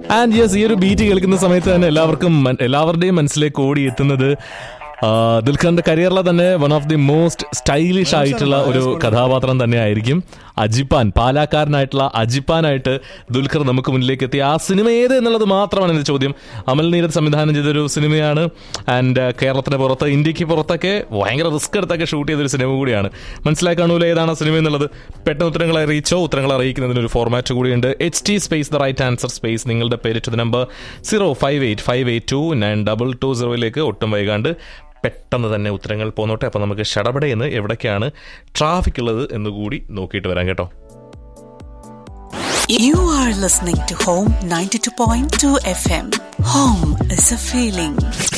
And yes ഈ ഒരു beat കേൾക്കുന്ന സമയത്ത് തന്നെ എല്ലാവർക്കും മൻ- എല്ലാവരുടെയും മനസ്സിലേക്ക് ഓടി എത്തുന്നത് ആ, ദുൽഖറിന്റെ കരിയറിലെ തന്നെ one of the most stylish ആയിട്ടുള്ള ഒരു കഥാപാത്രം തന്നെ ആയിരിക്കും അജിപ്പാൻ പാലാക്കാരനായിട്ടുള്ള അജിപ്പാനായിട്ട് ദുൽഖർ നമുക്ക് മുന്നിലേക്ക് എത്തി ആ സിനിമ ഏത് എന്നുള്ളത് മാത്രമാണ് എന്റെ ചോദ്യം അമൽ നീരദ് സംവിധാനം ചെയ്തൊരു സിനിമയാണ് ആൻഡ് കേരളത്തിന് പുറത്ത് ഇന്ത്യക്ക് പുറത്തൊക്കെ ഭയങ്കര റിസ്ക് എടുത്തൊക്കെ ഷൂട്ട് ചെയ്തൊരു സിനിമ കൂടിയാണ് മനസ്സിലായി കാണൂല ഏതാണ് ആ സിനിമ എന്നുള്ളത് പെട്ടെന്ന് ഉത്തരങ്ങൾ അറിയിച്ചോ ഉത്തരങ്ങൾ അറിയിക്കുന്നതിന് ഒരു ഫോർമാറ്റ് കൂടിയുണ്ട് H T space the right answer space നിങ്ങളുടെ പേര് to number zero five eight five eight two nine double two സീറോയിലേക്ക് ഒട്ടും വൈകാണ്ട് പെട്ടെന്ന് തന്നെ ഉത്തരങ്ങൾ പോന്നോട്ടെ അപ്പോൾ നമുക്ക് ഷടപടയെന്ന് എവിടേക്കാണ് ട്രാഫിക് ഉള്ളത് എന്ന് കൂടി നോക്കിയിട്ട് വരാം കേട്ടോ You are listening to Home 92.2 FM. Home is a feeling.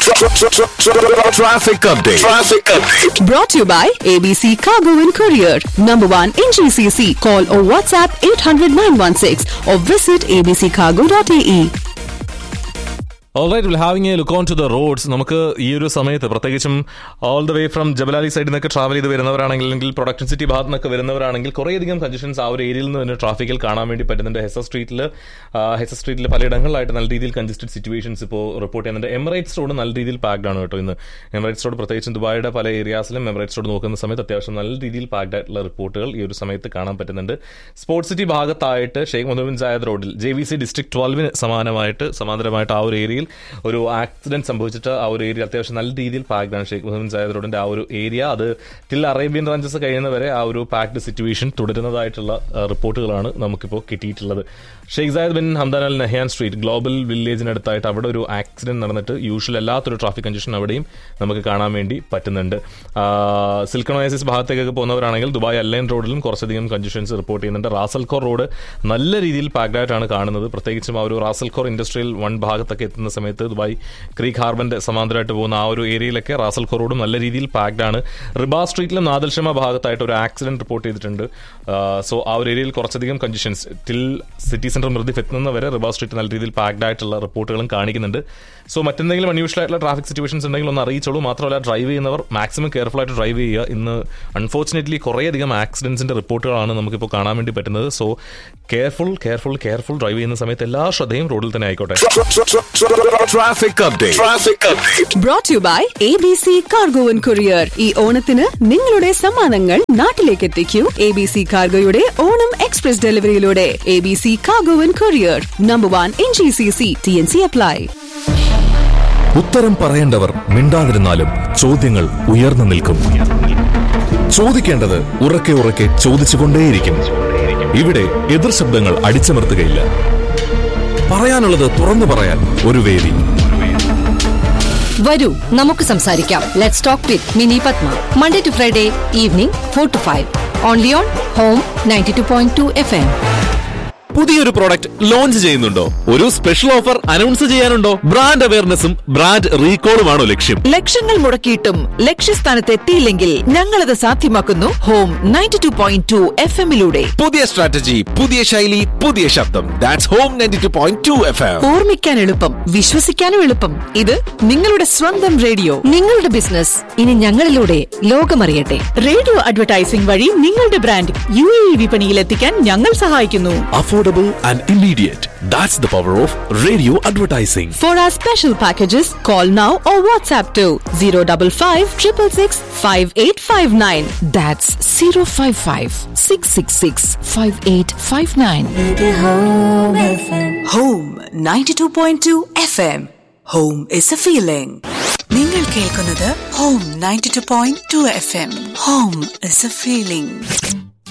Traffic update. Traffic update. Brought to you by ABC Cargo and Courier. Number one in GCC. Call or WhatsApp 800 916 or visit abccargo.ae. Alright will having a look on to the roads നമുക്ക് ഈ ഒരു സമയത്ത് പ്രത്യേകിച്ചും all the way from Jebel Ali സൈഡിൽ നിന്നൊക്കെ travel ചെയ്ത് വരുന്നവരാണെങ്കിൽ അല്ലെങ്കിൽ production city ഭാഗത്ത് നിന്നൊക്കെ വരുന്നവരാണെങ്കിൽ കുറേയധികം കൺജഷൻസ് ആ ഒരു ഏരിയയിൽ നിന്ന് തന്നെ ട്രാഫിക്കിൽ കാണാൻ വേണ്ടി പറ്റുന്നുണ്ട് ഹെസ സ്ട്രീറ്റിൽ ഹെസ സ്ട്രീറ്റിൽ പലയിടങ്ങളിലായിട്ട് നല്ല രീതിയിൽ കൺജസ്റ്റഡ് സിറ്റുവേഷൻസ് ഇപ്പോൾ റിപ്പോർട്ട് ചെയ്യുന്നുണ്ട് എമിറേറ്റ്സ് റോഡ് നല്ല രീതിയിൽ പാക്ഡ് ആണ് കേട്ടോ ഇന്ന് എമിറേറ്റ്സ് റോഡ് പ്രത്യേകിച്ചും ദുബായിയുടെ പല ഏരിയാസിലും എമിറേറ്റ്സ് റോഡ് നോക്കുന്ന സമയത്ത് അത്യാവശ്യം നല്ല രീതിയിൽ പാക്ഡ് ആയിട്ടുള്ള റിപ്പോർട്ടുകൾ ഈ ഒരു സമയത്ത് കാണാൻ പറ്റുന്നുണ്ട് സ്പോർട്സ് സിറ്റി ഭാഗത്തായിട്ട് ഷെയ്ഖ് മുഹമ്മദ് ബിൻ സായദ് റോഡിൽ ജെ വി സി ഡിസ്ട്രിക്ട് ട്വൽവിന് സമാനമായിട്ട് സമാന്തരമായിട്ട് ആ ഒരു ഏരിയയിൽ ഒരു ആക്സിഡന്റ് സംഭവിച്ചിട്ട് ആ ഒരു ഏരിയ അത്യാവശ്യം നല്ല രീതിയിൽ പാക്ഡ് ആണ് ഷെയ്ഖ് മുഹമ്മദ് ബിൻ സായദ് റോഡിന്റെ ആ ഒരു ഏരിയ അത് ടിൽ അറേബ്യൻ റഞ്ചസ് കഴിയുന്നവരെ ആ ഒരു പാക്ഡ് സിറ്റുവേഷൻ തുടരുന്നതായിട്ടുള്ള ആ, റിപ്പോർട്ടുകളാണ് നമുക്കിപ്പോൾ കിട്ടിയിട്ടുള്ളത് Sheikh Zayed bin Hamdan Al Nahyan street global വില്ലേജിനടുത്തായിട്ട് അവിടെ ഒരു ആക്സിഡന്റ് നടന്നിട്ട് യൂഷ്വൽ അല്ലാത്തൊരു ട്രാഫിക് കൺജഷൻ അവിടെയും നമുക്ക് കാണാൻ വേണ്ടി പറ്റുന്നുണ്ട് സിൽക്കൺ ഒയാസിസ് ഭാഗത്തേക്കൊക്കെ പോകുന്നവരാണെങ്കിൽ ദുബായ് അല്ലൈൻ റോഡിലും കുറച്ചധികം കൺജഷൻസ് റിപ്പോർട്ട് ചെയ്യുന്നുണ്ട് റാസൽഖോർ റോഡ് നല്ല രീതിയിൽ പാക്ഡ് ആയിട്ടാണ് കാണുന്നത് പ്രത്യേകിച്ചും ആ ഒരു റാസൽഖോർ ഇൻഡസ്ട്രിയൽ വൺ ഭാഗത്തൊക്കെ എത്തുന്ന സമയത്ത് ദുബായ് ക്രീക്ക് ഹാർബറിന്റെ സമാന്തരമായിട്ട് പോകുന്ന ആ ഒരു ഏരിയയിലൊക്കെ റാസൽഖോർ റോഡും നല്ല രീതിയിൽ പാക്ഡ് ആണ് റിബാ സ്ട്രീറ്റിലും നാദൽഷമ ഭാഗത്തായിട്ട് ഒരു ആക്സിഡന്റ് റിപ്പോർട്ട് ചെയ്തിട്ടുണ്ട് സോ ആ ഒരു ഏരിയയിൽ കുറച്ചധികം congestions till city centre Mirdif എത്തുന്നവരെ റിബാ സ്ട്രീറ്റ് നല്ല രീതിയിൽ പാക്ഡ് ആയിട്ടുള്ള റിപ്പോർട്ടുകളും കാണിക്കുന്നുണ്ട് സോ മറ്റെന്തെങ്കിലും അൺയൂഷ്വൽ ആയിട്ടുള്ള ട്രാഫിക് സിറ്റുവേഷൻസ് ഉണ്ടെങ്കിൽ ഒന്ന് അറിയിച്ചോളൂ മാത്രമല്ല ഡ്രൈവ് ചെയ്യുന്നവർ മാക്സിമം കെയർഫുൾ ആയിട്ട് ഡ്രൈവ് ചെയ്യുക ഇന്ന് അൺഫോർച്ചുനേറ്റ്ലി കുറേയധികം ആക്സിഡൻസിന്റെ റിപ്പോർട്ടുകളാണ് നമുക്കിപ്പോൾ കാണാൻ വേണ്ടി പറ്റുന്നത് so careful careful careful drive ചെയ്യുന്ന സമയത്ത് എല്ലാ ശ്രദ്ധയും റോഡിൽ തന്നെ ആയിക്കോട്ടെ Traffic update. Traffic update. Brought to you by ABC Cargo and Courier. ഈ ഓണത്തിന് നിങ്ങളുടെ സമ്മാനങ്ങൾ നാട്ടിലേക്ക് എത്തിക്കൂ എ ബി സി കാർഗോയുടെ ഓണം എക്സ്പ്രസ് ഡെലിവറിയിലൂടെ A B C cargo and courier number one in G C C T N C apply ഉത്തരം പറയേണ്ടവർ മിണ്ടാതിരുന്നാലും ചോദ്യങ്ങൾ ഉയർന്നു നിൽക്കും ചോദിക്കേണ്ടത് ഉറക്കെ ഉറക്കെ ചോദിച്ചുകൊണ്ടേയിരിക്കും ഇവിടെ എതിർ ശബ്ദങ്ങൾ അടിച്ചമർത്തുകയില്ല പറയാനുള്ളത് തുറന്നു പറയാൻ ഒരു വേദി വരൂ നമുക്ക് സംസാരിക്കാം let's talk with Mini Padma Monday to Friday evening four to five only on home ninety two point two F M പുതിയൊരു പ്രോഡക്റ്റ് ലോഞ്ച് ചെയ്യുന്നുണ്ടോ ഒരു സ്പെഷ്യൽ ഓഫർ അനൗൺസ് ചെയ്യാനുണ്ടോ ബ്രാൻഡ് അവയർനെസ്സും ബ്രാൻഡ് റീകോളുമാണോ ലക്ഷ്യം ലക്ഷങ്ങൾ മുടക്കിയിട്ടും ലക്ഷ്യസ്ഥാനത്ത് എത്തിയില്ലെങ്കിൽ ഞങ്ങളത് സാധ്യമാക്കുന്നു home ninety two point two F എമ്മിലൂടെ പുതിയ സ്ട്രാറ്റജി പുതിയ ശൈലി പുതിയ ശബ്ദം that's home ninety two point two F M ഓർമ്മിക്കാൻ എളുപ്പം വിശ്വസിക്കാനും എളുപ്പം ഇത് നിങ്ങളുടെ സ്വന്തം റേഡിയോ നിങ്ങളുടെ ബിസിനസ് ഇനി ഞങ്ങളിലൂടെ ലോകമറിയട്ടെ റേഡിയോ അഡ്വർടൈസിംഗ് വഴി നിങ്ങളുടെ ബ്രാൻഡ് യു എ വിപണിയിൽ എത്തിക്കാൻ ഞങ്ങൾ സഹായിക്കുന്നു affordable and immediate that's the power of radio advertising For our special packages, call now or WhatsApp to 055 666 5859. That's zero five five six six six five eight five nine Home 92.2 FM. Home is a feeling. നിങ്ങൾ കേൾക്കുന്നത് Home 92.2 FM. Home is a feeling.